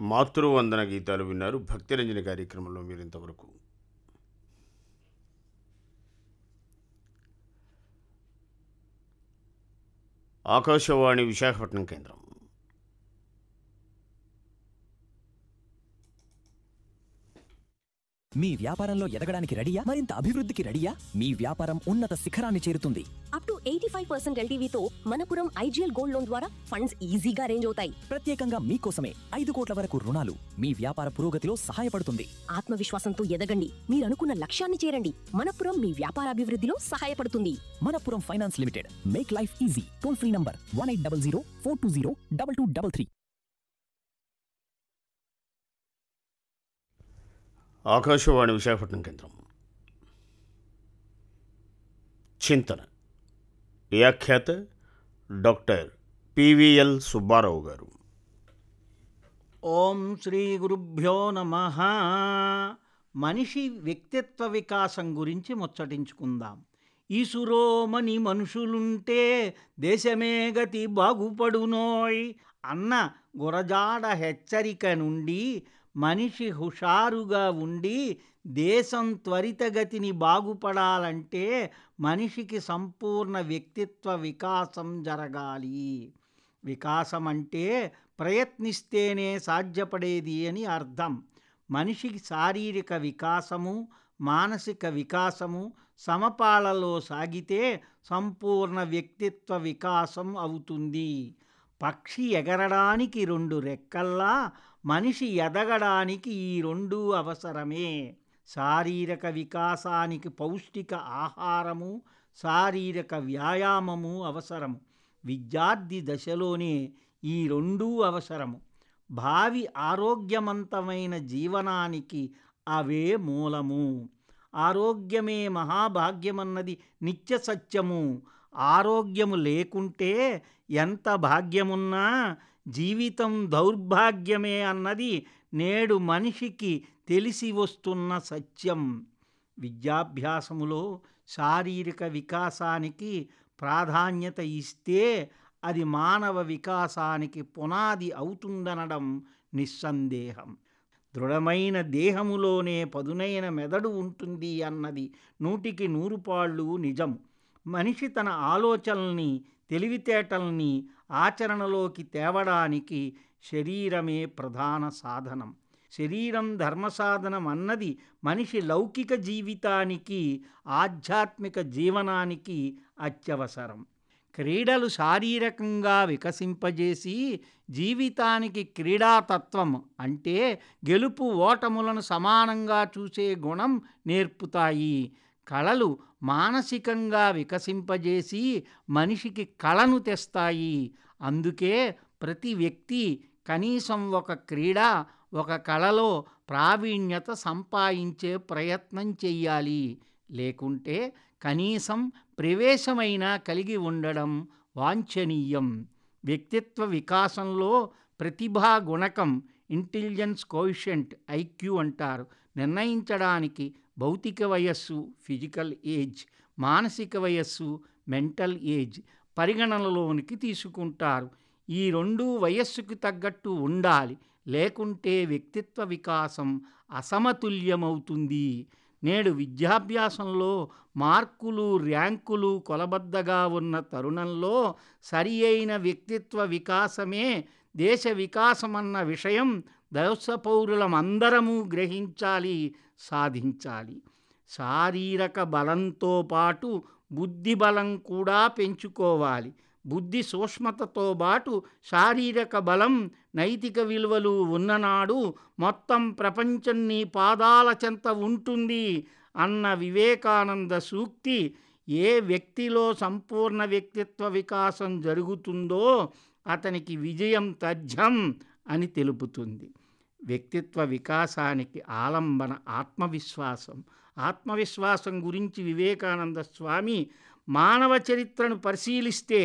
మాతృవందన గీతాలు విన్నారు భక్తిరంజని కార్యక్రమంలో మీరు ఇంతవరకు ఆకాశవాణి విశాఖపట్నం కేంద్రం మీ వ్యాపారంలో ఎదగడానికి రెడీయా మరింత అభివృద్ధికి రెడీయా మీ వ్యాపారం ఉన్నత శిఖరాన్ని చేరుతుంది up to eighty five percent ఎల్టీవీతో మనపురం ఐజీఎల్ గోల్డ్ లోన్ ద్వారా ఫండ్స్ ఈజీగా అరేంజ్ అవుతాయి ప్రత్యేకంగా మీకోసమే ఐదు కోట్ల వరకు రుణాలు మీ వ్యాపార పురోగతిలో సహాయపడుతుంది ఆత్మవిశ్వాసంతో ఎదగండి మీరు అనుకున్న లక్ష్యాన్ని చేరండి మనపురం మీ వ్యాపారాభివృద్ధిలో సహాయపడుతుంది Manappuram finance limited make life easy toll free number one eight double zero four two zero double two double three Akashvani Visakhapatnam కేంద్రం చింతన వ్యాఖ్యాత డాక్టర్ పివిఎల్ సుబ్బారావు గారు ఓం శ్రీ గురుభ్యో నమ మనిషి వ్యక్తిత్వ వికాసం గురించి ముచ్చటించుకుందాం ఈసురోమని మనుషులుంటే దేశమే గతి బాగుపడునోయ్ అన్న గురజాడ హెచ్చరిక నుండి మనిషి హుషారుగా ఉండి దేశం త్వరితగతిని బాగుపడాలంటే మనిషికి సంపూర్ణ వ్యక్తిత్వ వికాసం జరగాలి వికాసం అంటే ప్రయత్నిస్తేనే సాధ్యపడేది అని అర్థం మనిషికి శారీరక వికాసము మానసిక వికాసము సమపాళలో సాగితే సంపూర్ణ వ్యక్తిత్వ వికాసం అవుతుంది పక్షి ఎగరడానికి రెండు రెక్కల్లా మనిషి ఎదగడానికి ఈ రెండు అవసరమే శారీరక వికాసానికి పౌష్టిక ఆహారము శారీరక వ్యాయామము అవసరము విద్యార్థి దశలోనే ఈ రెండూ అవసరము భావి ఆరోగ్యవంతమైన జీవనానికి అవే మూలము ఆరోగ్యమే మహాభాగ్యమన్నది నిత్య సత్యము ఆరోగ్యము లేకుంటే ఎంత భాగ్యమున్నా జీవితం దౌర్భాగ్యమే అన్నది నేడు మనిషికి తెలిసి వస్తున్న సత్యం విద్యాభ్యాసములో శారీరక వికాసానికి ప్రాధాన్యత ఇస్తే అది మానవ వికాసానికి పునాది అవుతుందనడం నిస్సందేహం దృఢమైన దేహములోనే పదునైన మెదడు ఉంటుంది అన్నది నూటికి నూరు పాళ్ళు నిజం మనిషి తన ఆలోచనల్ని తెలివితేటల్ని ఆచరణలోకి తేవడానికి శరీరమే ప్రధాన సాధనం శరీరం ధర్మసాధనం అన్నది మనిషి లౌకిక జీవితానికి ఆధ్యాత్మిక జీవనానికి అత్యవసరం క్రీడలు శారీరకంగా వికసింపజేసి జీవితానికి క్రీడాతత్వం అంటే గెలుపు ఓటములను సమానంగా చూసే గుణం నేర్పుతాయి కళలు మానసికంగా వికసింపజేసి మనిషికి కళను తెస్తాయి అందుకే ప్రతి వ్యక్తి కనీసం ఒక క్రీడ ఒక కళలో ప్రావీణ్యత సంపాదించే ప్రయత్నం చెయ్యాలి లేకుంటే కనీసం ప్రవేశమైనా కలిగి ఉండడం వాంఛనీయం వ్యక్తిత్వ వికాసంలో ప్రతిభా గుణకం ఇంటెలిజెన్స్ కోయిషెంట్ ఐక్యూ అంటారు నిర్ణయించడానికి భౌతిక వయస్సు ఫిజికల్ ఏజ్ మానసిక వయస్సు మెంటల్ ఏజ్ పరిగణనలోనికి తీసుకుంటారు ఈ రెండు వయస్సుకు తగ్గట్టు ఉండాలి లేకుంటే వ్యక్తిత్వ వికాసం అసమతుల్యమవుతుంది నేడు విద్యాభ్యాసంలో మార్కులు ర్యాంకులు కొలబద్దగా ఉన్న తరుణంలో సరి అయిన వ్యక్తిత్వ వికాసమే దేశ వికాసమన్న విషయం దశ పౌరులమందరము గ్రహించాలి సాధించాలి శారీరక బలంతో పాటు బుద్ధి బలం కూడా పెంచుకోవాలి బుద్ధి సూక్ష్మతతో పాటు శారీరక బలం నైతిక విలువలు ఉన్ననాడు మొత్తం ప్రపంచం నీ పాదాల చెంత ఉంటుంది అన్న వివేకానంద సూక్తి ఏ వ్యక్తిలో సంపూర్ణ వ్యక్తిత్వ వికాసం జరుగుతుందో అతనికి విజయం తథ్యం అని తెలుపుతుంది వ్యక్తిత్వ వికాసానికి ఆలంబన ఆత్మవిశ్వాసం ఆత్మవిశ్వాసం గురించి వివేకానంద స్వామి మానవ చరిత్రను పరిశీలిస్తే